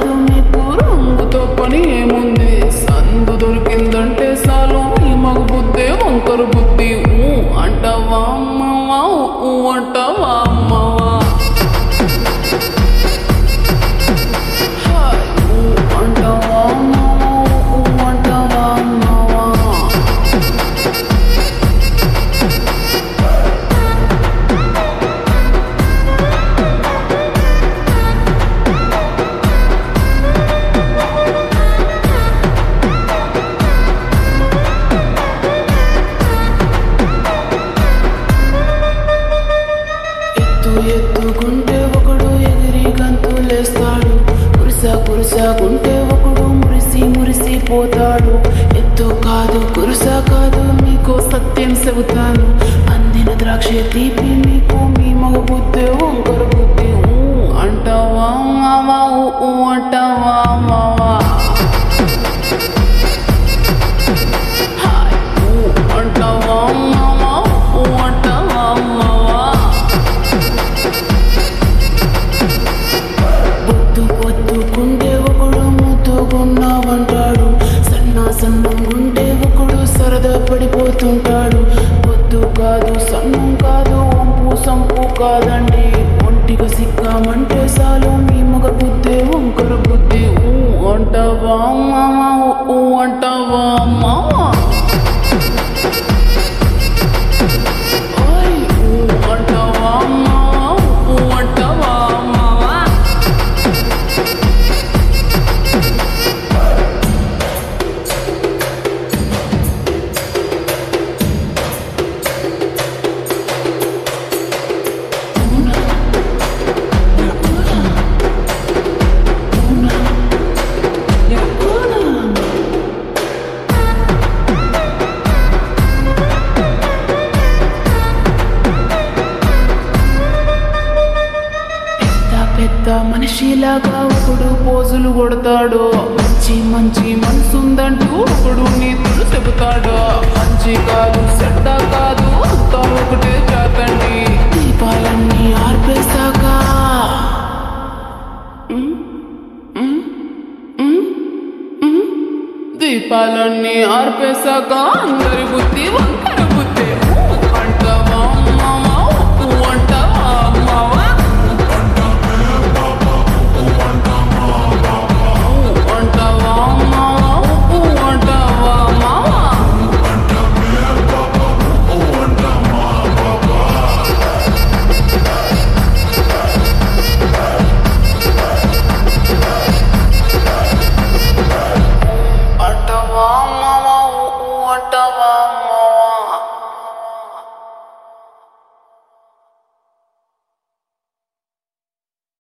కాదు మీకు రంగుతో పని ఏముంది సందు దొరికిందంటే చాలు ఈ మగ బుద్ధి వంకరు బుద్ధి ఊ అంటావా అమ్మవా ఊ అంటావా అమ్మవా హాయ్ ఊ అంటావా అమ్మవా ఊ అంటావా అమ్మవా ఎత్తు ఎత్తుకుంటే ఒకడు ఎగిరి గంతులేస్తాడు కురిసా కురిసాకుంటే ఒకడు మురిసి మురిసి పోతాడు ఎత్తు కాదు కురుసా కాదు మీకు సత్యం చెబుతాను అందిన ద్రాక్ష తీపి మీకు మీ మగ బుద్ధి వంకర బుద్ధి ఊ అంటావా మావా ఊ ఊ అంటావా మావా హాయ్ ఊ అంటావా మావా ఊ అంటావా మావా పొద్దు పొద్దుకుంటే ఒకడు ముద్దుగున్నావంటాడు సన్న సన్నంగుంటే ఒకడు సరదా పడిపోతుంటాడు పొద్దు కాదు సన్నం కాదు వంపు సంపు కాదండి ఒంటిగా సిక్కామంటే చాలు మీ మగ బుద్ధి వంకర బుద్ధి ఊ అంటావా మామా ఊ అంటావా మామా ఓయ్ ఊ అంటావా మామా ఊ అంటావా మామా పెద్ద పెద్ద మనిషిలాగా ఒకడు పోజులు కొడతాడు మంచి మంచి మనసుందంటూ ఒకడు నీతులు చెబుతాడు మంచి కాదు చెడ్డ కాదు అంతా ఒకటే చేతండి దీపాలన్నీ ఆర్పేశాక ఉమ్, ఉమ్, ఉమ్, ఉమ్. దీపాలన్నీ ఆర్పేశాక అందరి బుద్ధి వంకర